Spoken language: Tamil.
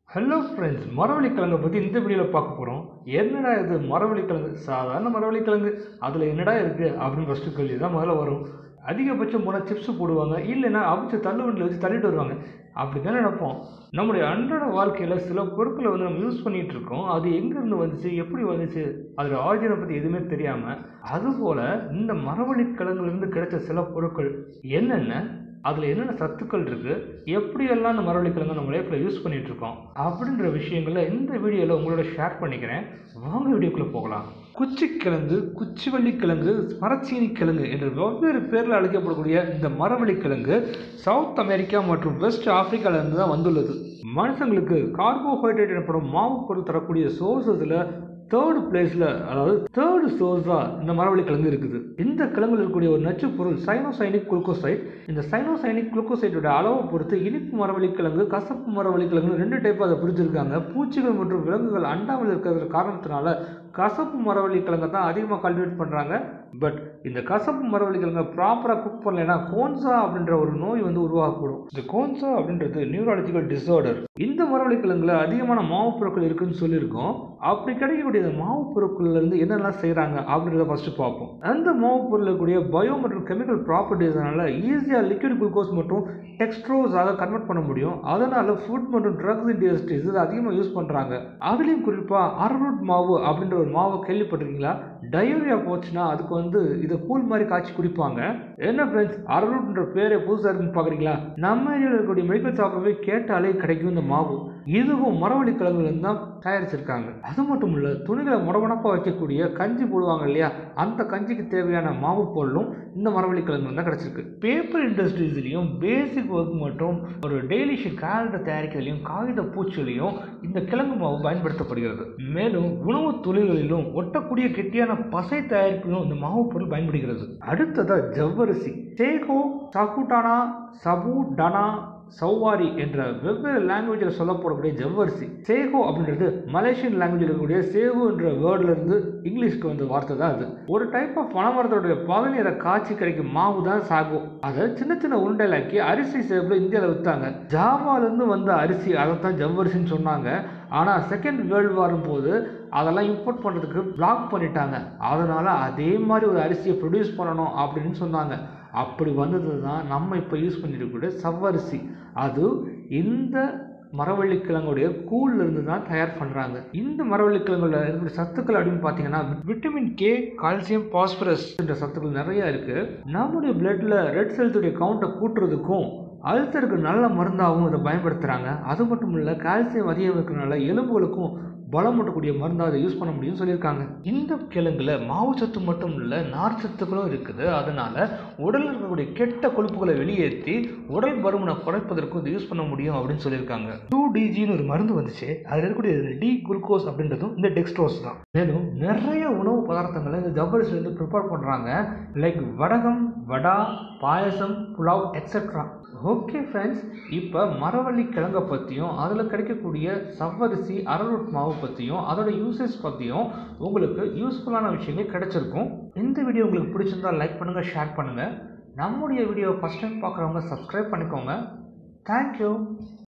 ஹலோ ஃப்ரெண்ட்ஸ் மரவள்ளிக்கிழங்கை பற்றி இந்த வீடியோவில் பார்க்க போகிறோம் என்னடா இது மரவள்ளிக்கிழங்கு சாதாரண மரவள்ளிக்கிழங்கு அதில் என்னடா இருக்குது அப்படின்னு ஃபஸ்ட்டு கேள்வி தான் முதல்ல வரும் அதிகபட்சம் போனால் சிப்ஸ் போடுவாங்க இல்லைன்னா அவிச்ச தள்ளுவண்டியில் வச்சு தள்ளிட்டு வருவாங்க அப்படி தான் நினைப்போம் நம்முடைய அன்றாட வாழ்க்கையில் சில பொருட்களை வந்து நம்ம யூஸ் பண்ணிகிட்டு இருக்கோம் அது எங்கேருந்து வந்துச்சு எப்படி வந்துச்சு அதோட ஆரிஜினை பற்றி எதுவுமே தெரியாமல் அதுபோல் இந்த மரவள்ளிக்கிழங்குலேருந்து கிடைச்ச சில பொருட்கள் என்னென்ன அதில் என்னென்ன சத்துக்கள் இருக்குது எப்படியெல்லாம் அந்த மரவள்ளிக்கிழங்கு நம்ம லைஃப்பில் யூஸ் பண்ணிட்டு இருக்கோம் அப்படின்ற விஷயங்களை இந்த வீடியோவில் உங்களோட ஷேர் பண்ணிக்கிறேன் வாங்க வீடியோக்குள்ளே போகலாம் குச்சிக்கிழங்கு குச்சிவள்ளிக்கிழங்கு மரச்சீனி கிழங்கு என்ற வெவ்வேறு பேரில் அழைக்கப்படக்கூடிய இந்த மரவள்ளிக்கிழங்கு சவுத் அமெரிக்கா மற்றும் வெஸ்ட் ஆப்பிரிக்காவிலிருந்து தான் வந்துள்ளது மனுஷங்களுக்கு கார்போஹைட்ரேட் எனப்படும் மாவு பொருள் தரக்கூடிய சோர்ஸஸில் தேர்டு பிளேஸில் அதாவது தேர்டு சோர்ஸாக இந்த மரவள்ளி கிழங்கு இருக்குது இந்த கிழங்குல இருக்கக்கூடிய ஒரு நச்சு பொருள் சைனோசைனிக் குளுக்கோசைட் இந்த சைனோசைனிக் குளுக்கோசைட்டோட அளவை பொறுத்து இனிப்பு மரவள்ளி கிழங்கு கசப்பு மரவள்ளி கிழங்கு ரெண்டு டைப்பாக அதை பிரிச்சிருக்காங்க பூச்சிகள் மற்றும் விலங்குகள் அண்டாமல் இருக்கிற காரணத்தினால கசப்பு மரவள்ளி கிழங்கை தான் அதிகமாக கல்டிவேட் பண்ணுறாங்க பட் இந்த கசப்பு மரவள்ளி கிழங்கை ப்ராப்பராக குக் பண்ணலைன்னா கோன்சா அப்படின்ற ஒரு நோய் வந்து உருவாகக்கூடும் இந்த கோன்சா அப்படின்றது நியூராலஜிக்கல் டிசார்டர் இந்த மரவள்ளி கிழங்குல அதிகமான மாவு பொருட்கள் இருக்குன்னு சொல்லியிருக்கோம் அப்படி கிடைக்கக்கூடிய இந்த மாவு பொருட்கள்ல இருந்து என்னெல்லாம் செய்கிறாங்க அப்படின்றத ஃபர்ஸ்ட் பார்ப்போம் அந்த மாவு பொருள் இருக்கக்கூடிய பயோ மற்றும் கெமிக்கல் ப்ராப்பர்ட்டிஸ்னால ஈஸியாக லிக்விட் குளுக்கோஸ் மற்றும் டெக்ஸ்ட்ரோஸாக கன்வெர்ட் பண்ண முடியும் அதனால ஃபுட் மற்றும் ட்ரக்ஸ் இண்டஸ்ட்ரீஸ் இது அதிகமாக யூஸ் பண்ணுறாங்க அதுலேயும் குறிப்பாக அரரூட் மாவு அப்படின்ற ஒரு மாவை கேள்விப்பட்டிருக்கீங்களா டயோரியா போச்சுன்னா அதுக்கு வந்து இதை கூழ் மாதிரி காய்ச்சி குடிப்பாங்க என்ன ஃப்ரெண்ட்ஸ் அரரூட்ன்ற பேரே புதுசாக இருக்குன்னு பார்க்குறீங்களா நம்ம ஏரியாவில் இருக்கக்கூடிய மெடிக்கல் ஷாப்பில் போய் கேட்டாலே கிடைக்கும் இந்த மாவு இதுவும் மரவள்ளி கிழங்குலேருந்து தான் தயாரிச்சிருக்காங்க அது மட்டும் இல்லை துணிகளை முடமுடப்பாக வைக்கக்கூடிய கஞ்சி போடுவாங்க இல்லையா அந்த கஞ்சிக்கு தேவையான மாவு பொருளும் இந்த மரவள்ளி கிழங்கு தான் கிடச்சிருக்கு பேப்பர் இண்டஸ்ட்ரீஸ்லையும் பேசிக் ஒர்க் மற்றும் ஒரு டெய்லி ஷீட் கேலண்டர் தயாரிக்கிறதுலையும் காகித பூச்சிலையும் இந்த கிழங்கு மாவு பயன்படுத்தப்படுகிறது மேலும் உணவு தொழில்களிலும் ஒட்டக்கூடிய கெட்டியான பசை தயாரிப்பிலும் இந்த மாவு பொருள் பயன்படுகிறது அடுத்ததா ஜவ்வரிசி சேகோ சகுடானா சபுடனா சௌவாரி என்ற வெவ்வேறு லாங்குவேஜில் சொல்லப்படக்கூடிய ஜவ்வரிசி சேகோ அப்படின்றது மலேசியன் லாங்குவேஜில் இருக்கக்கூடிய சேகோ என்ற வேர்ட்ல இருந்து இங்கிலீஷ்க்கு வந்த வார்த்தை தான் அது ஒரு டைப் ஆஃப் பனைமரத்தோடைய பதநீரை காய்ச்சி கிடைக்கும் மாவு தான் சாகோ அதை சின்ன சின்ன உருண்டைலாக்கி அரிசி சேப்பில் இந்தியாவில் விற்றாங்க ஜாவாலேருந்து வந்த அரிசி அதை தான் ஜவ்வரிசின்னு சொன்னாங்க ஆனால் செகண்ட் வேர்ல்டு வாரும் போது அதெல்லாம் இம்போர்ட் பண்ணுறதுக்கு பிளாக் பண்ணிட்டாங்க அதனால் அதே மாதிரி ஒரு அரிசியை ப்ரொடியூஸ் பண்ணணும் அப்படின்னு சொன்னாங்க அப்படி வந்தது தான் நம்ம இப்போ யூஸ் பண்ணிருக்கக்கூடிய சவ்வரிசி அது இந்த மரவள்ளிக்கிழங்குடைய கூழ்ல இருந்து தான் தயார் பண்ணுறாங்க இந்த மரவள்ளிக்கிழங்குல இருக்கிற சத்துக்கள் அப்படின்னு பார்த்தீங்கன்னா விட்டமின் கே கால்சியம் பாஸ்பரஸ் என்ற சத்துக்கள் நிறைய இருக்கு நம்முடைய பிளட்ல ரெட் செல்ஸுடைய கவுண்ட்டை கூட்டுறதுக்கும் அல்சருக்கு நல்ல மருந்தாகவும் இதை பயன்படுத்துகிறாங்க அது மட்டும் இல்லை கால்சியம் அதிகம் இருக்கிறனால எலும்புகளுக்கும் பலம் ஊட்டக்கூடிய மருந்தாக அதை யூஸ் பண்ண முடியும்னு சொல்லியிருக்காங்க இந்த கிழங்குல மாவுச்சத்து மட்டும் இல்லை நார் சத்துக்களும் இருக்குது அதனால உடலில் இருக்கக்கூடிய கெட்ட கொழுப்புகளை வெளியேற்றி உடல் பருமனை குறைப்பதற்கும் இது யூஸ் பண்ண முடியும் அப்படின்னு சொல்லியிருக்காங்க டூ டிஜின்னு ஒரு மருந்து வந்துச்சு அதில் இருக்கக்கூடிய டி குளுக்கோஸ் அப்படின்றதும் இந்த டெக்ஸ்ட்ரோஸ் தான் மேலும் நிறைய உணவு பதார்த்தங்களை இந்த ஜவ்வரிசிலேருந்து ப்ரிப்பேர் பண்ணுறாங்க like vadagam vada payasam pulao etcetera okay friends இப்போ மரவள்ளி கிழங்கை பற்றியும் அதில் கிடைக்கக்கூடிய சவ்வரிசி அரரூட் மாவு பற்றியும் அதோட யூசேஜ் பற்றியும் உங்களுக்கு யூஸ்ஃபுல்லான விஷயங்கள் கிடைச்சிருக்கும் இந்த வீடியோ உங்களுக்கு பிடிச்சிருந்தா லைக் பண்ணுங்கள் ஷேர் பண்ணுங்கள் நம்முடைய வீடியோ ஃபஸ்ட் டைம் பார்க்குறவங்க சப்ஸ்கிரைப் பண்ணிக்கோங்க தேங்க்யூ